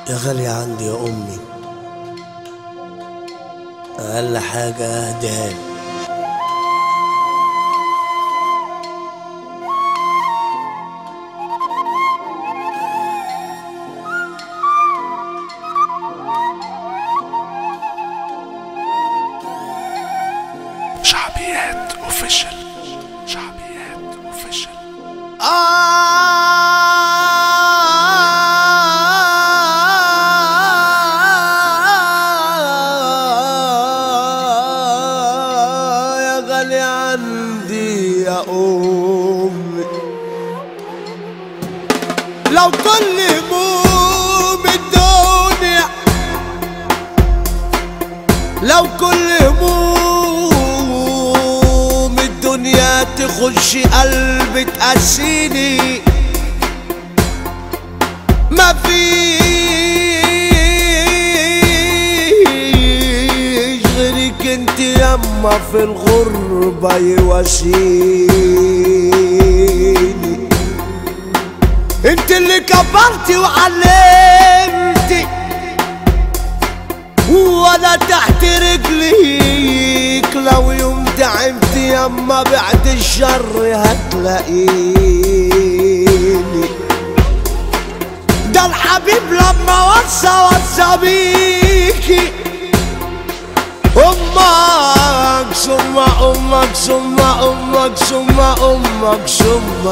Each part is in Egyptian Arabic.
يا غالية عندي يا أمي أقل حاجة أهديها لي شعبيات اوفيشال شعبيات اوفيشال آه يا غالي عندي يا أمي لو كل هموم الدنيا لو كل هموم الدنيا تخش قلبي تقسيني ما فيش غيرك انت يما في الغربة يواسيني انت اللي كبرتي وعلمتي وانا تحت رجليك لو يوم دعمت يما بعد الشر هتلاقيني ده الحبيب لما وصى وصى بيكي امك ثم امك ثم امك ثم امك ثم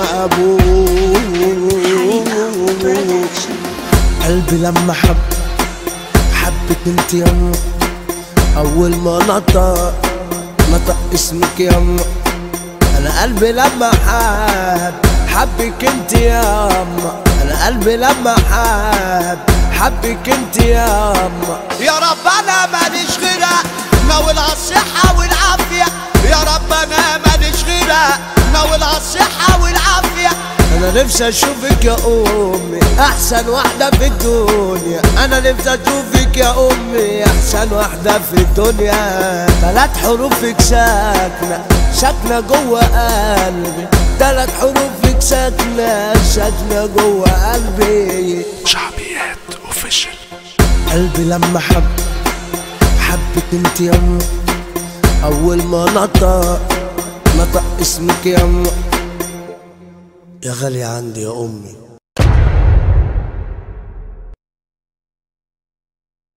ابوك قلبي لما حب حبك انت يما اول ما نطق نطق اسمك يما انا قلبي لما حب حبك انت يما انا قلبي لما حب حبك انت يما يا رب انا ماليش غيرها ناولها الصحة والعافية يا رب انا ماليش غيرها ناولها الصحة والعافية انا نفسي اشوفك يا امي احسن واحدة في الدنيا انا نفسي اشوفك يا امي احسن واحدة في الدنيا ثلاث حروفك ساكنة ساكنة جوه قلبي ثلاث حروفك ساكنة ساكنة جوه قلبي شعبيات اوفيشال قلبي لما حب حبك انت يما اول ما نطق نطق اسمك يما يا غالية عندي يا امي